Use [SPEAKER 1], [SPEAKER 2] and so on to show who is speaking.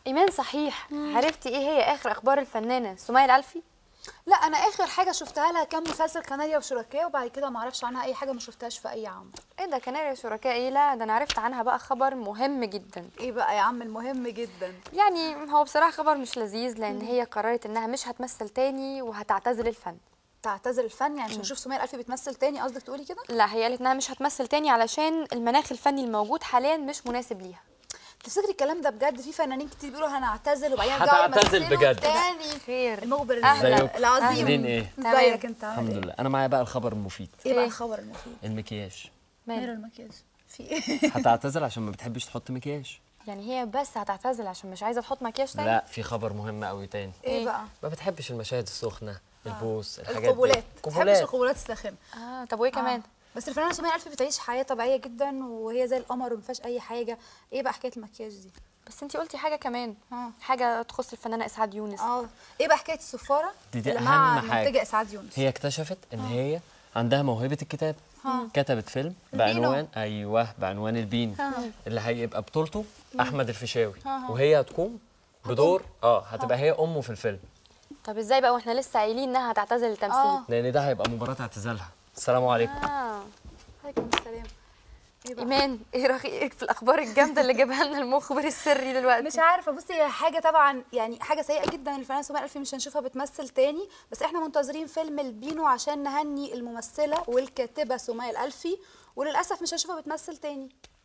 [SPEAKER 1] ايمان صحيح عرفتي ايه هي اخر اخبار الفنانه سمية الالفي
[SPEAKER 2] لا انا اخر حاجه شفتها لها كام مسلسل كناريا وشركاء وبعد كده ما اعرفش عنها اي حاجه ما شفتهاش في اي عمل
[SPEAKER 1] ايه ده كناريا شركاء ايه لا ده انا عرفت عنها بقى خبر مهم جدا
[SPEAKER 2] ايه بقى يا عم المهم جدا
[SPEAKER 1] يعني هو بصراحه خبر مش لذيذ لان هي قررت انها مش هتمثل تاني وهتعتزل الفن
[SPEAKER 2] تعتزل الفن يعني مش هنشوف سمية الألفي بتمثل تاني قصدك تقولي كده
[SPEAKER 1] لا هي قالت انها مش هتمثل تاني علشان المناخ الفني الموجود حاليا مش مناسب ليها
[SPEAKER 2] تفتكري الكلام ده بجد في فنانين كتير بيقولوا هنعتزل وبعدين يرجعوا
[SPEAKER 3] هتعتزل
[SPEAKER 2] يمثلوا
[SPEAKER 3] بجد.
[SPEAKER 2] تاني
[SPEAKER 1] خير
[SPEAKER 2] المخبر
[SPEAKER 1] أهلا.
[SPEAKER 3] ازيكم؟
[SPEAKER 2] العظيم
[SPEAKER 3] عاملين ايه؟
[SPEAKER 2] ازيك انت عامل
[SPEAKER 3] الحمد
[SPEAKER 2] ايه؟
[SPEAKER 3] لله انا معايا بقى الخبر المفيد
[SPEAKER 2] ايه بقى
[SPEAKER 1] إيه؟
[SPEAKER 2] الخبر المفيد؟
[SPEAKER 3] المكياج
[SPEAKER 2] ماله
[SPEAKER 1] مال
[SPEAKER 2] المكياج؟ في ايه؟
[SPEAKER 3] هتعتذر عشان ما بتحبش تحط مكياج
[SPEAKER 1] يعني هي بس هتعتزل عشان مش عايزه تحط مكياج تاني
[SPEAKER 3] لا في خبر مهم قوي تاني
[SPEAKER 2] ايه بقى؟
[SPEAKER 3] ما بتحبش المشاهد السخنه البوس الحاجات دي
[SPEAKER 2] القبولات ما تحبش
[SPEAKER 3] قبولات
[SPEAKER 2] القبولات الساخنه
[SPEAKER 1] اه طب وايه كمان
[SPEAKER 2] بس الفنانه سمية الألفي بتعيش حياه طبيعيه جدا وهي زي القمر وما فيهاش اي حاجه ايه بقى حكايه المكياج دي؟
[SPEAKER 1] بس انتي قلتي حاجه كمان
[SPEAKER 2] اه
[SPEAKER 1] حاجه تخص الفنانه اسعاد يونس
[SPEAKER 2] اه ايه بقى حكايه الصفاره
[SPEAKER 3] دي- دي
[SPEAKER 2] اللي
[SPEAKER 3] أهم
[SPEAKER 2] مع
[SPEAKER 3] حاجة.
[SPEAKER 2] المنتجه اسعاد يونس
[SPEAKER 3] هي اكتشفت ان هي عندها موهبه الكتاب
[SPEAKER 2] ها.
[SPEAKER 3] كتبت فيلم
[SPEAKER 2] البينو.
[SPEAKER 3] بعنوان ايوه بعنوان البين
[SPEAKER 2] ها.
[SPEAKER 3] اللي هيبقى بطولته احمد الفيشاوي
[SPEAKER 2] ها.
[SPEAKER 3] وهي هتقوم بدور اه هتبقى هي امه في الفيلم
[SPEAKER 1] طب ازاي بقى واحنا لسه قايلين انها هتعتزل التمثيل
[SPEAKER 2] اه
[SPEAKER 3] لان ده هيبقى مباراه اعتزالها السلام عليكم
[SPEAKER 1] اه
[SPEAKER 2] عليكم السلام ايه بقى؟
[SPEAKER 1] ايمان ايه رايك في الاخبار الجامده اللي جابها لنا المخبر السري دلوقتي
[SPEAKER 2] مش عارفه بصي هي حاجه طبعا يعني حاجه سيئه جدا الفنانه سمية الألفي مش هنشوفها بتمثل تاني بس احنا منتظرين فيلم البينو عشان نهني الممثله والكاتبه سمية الألفي وللاسف مش هنشوفها بتمثل تاني